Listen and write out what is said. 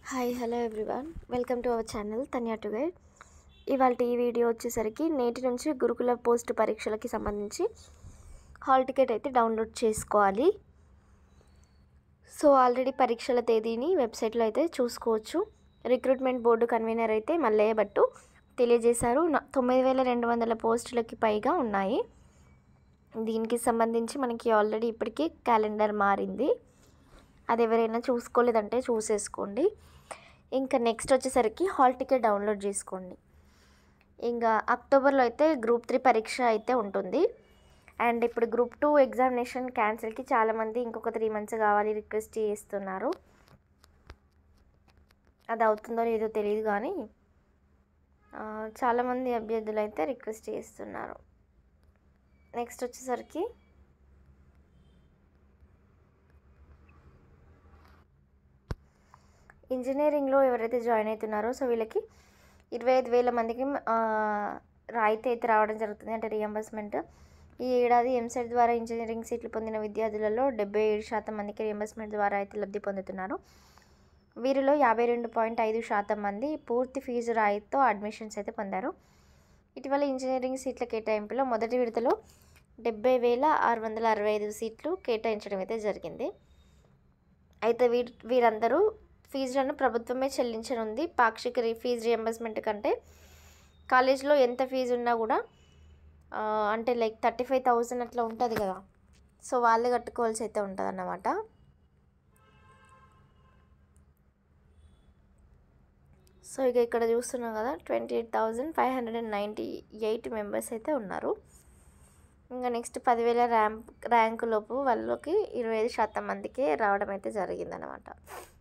hi hello everyone welcome to our channel Tanya to guide ఇవాళ ఈ video వచ్చేసరికి నేటి నుంచి గురుకుల పోస్ట్ పరీక్షలకి సంబంధించి హాల్ టికెట్ అయితే డౌన్లోడ్ చేసుకోవాలి సో ఆల్రెడీ పరీక్షల తేదీని వెబ్సైట్లో అయితే చూసుకోవచ్చు రిక్రూట్మెంట్ బోర్డు కన్వీనర్ అయితే మల్లయ్య భట్టు తెలియజేశారు న- తొమ్మిది వేల రెండు వందల పోస్టులకి పైగా ఉన్నాయి దీనికి సంబంధించి మనకి ఆల్రెడీ ఇప్పటికీ క్యాలెండర్ మారింది అది ఎవరైనా చూసుకోలేదంటే చూసేసుకోండి ఇంకా నెక్స్ట్ వచ్చేసరికి హాల్ టికెట్ డౌన్లోడ్ చేసుకోండి ఇంకా అక్టోబర్లో అయితే గ్రూప్ త్రీ పరీక్ష అయితే ఉంటుంది అండ్ ఇప్పుడు గ్రూప్ టూ ఎగ్జామినేషన్ క్యాన్సిల్కి చాలామంది ఇంకొక త్రీ మంత్స్ కావాలి రిక్వెస్ట్ చేస్తున్నారు అది అవుతుందో లేదో తెలియదు కానీ ఆ, చాలామంది అభ్యర్థులు అయితే రిక్వెస్ట్ చేస్తున్నారు నెక్స్ట్ వచ్చేసరికి ఇంజనీరింగ్లో ఎవరైతే జాయిన్ అవుతున్నారో సో వీళ్ళకి ఇరవై ఐదు వేల మందికి ఆ, రాయితీ అయితే రావడం జరుగుతుంది అంటే రియంబర్స్మెంట్ ఈ ఏడాది ఎంసెట్ ద్వారా ఇంజనీరింగ్ సీట్లు పొందిన విద్యార్థులలో డెబ్బై ఏడు శాతం మందికి రియంబర్స్మెంట్ ద్వారా అయితే లబ్ధి పొందుతున్నారు వీరిలో యాభై రెండు పాయింట్ ఐదు శాతం మంది పూర్తి ఫీజు రాయితీతో అడ్మిషన్స్ అయితే పొందారు ఇటీవల ఇంజనీరింగ్ సీట్ల కేటాయింపులో మొదటి విడతలో డెబ్బై వేల ఆరు వందల అరవై ఐదు సీట్లు కేటాయించడం అయితే జరిగింది అయితే వీరు వీరందరూ ఫీజులను ప్రభుత్వమే చెల్లించనుంది పాక్షిక రీ ఫీజు రియంబర్స్మెంట్ కంటే కాలేజ్లో ఎంత ఫీజు ఉన్నా కూడా ఆ, అంటే లైక్ థర్టీ ఫైవ్ థౌజండ్ అట్లా ఉంటుంది కదా సో వాళ్ళే కట్టుకోవాల్సి అయితే ఉంటుంది అన్నమాట సో ఇక ఇక్కడ చూస్తున్నాం కదా twenty eight thousand five hundred and ninety eight members అయితే ఉన్నారు ఇంకా నెక్స్ట్ పదివేల ర్యాంక్ ర్యాంకు లోపు వాళ్ళకి ఇరవై ఐదు శాతం మందికి రావడం అయితే జరిగిందనమాట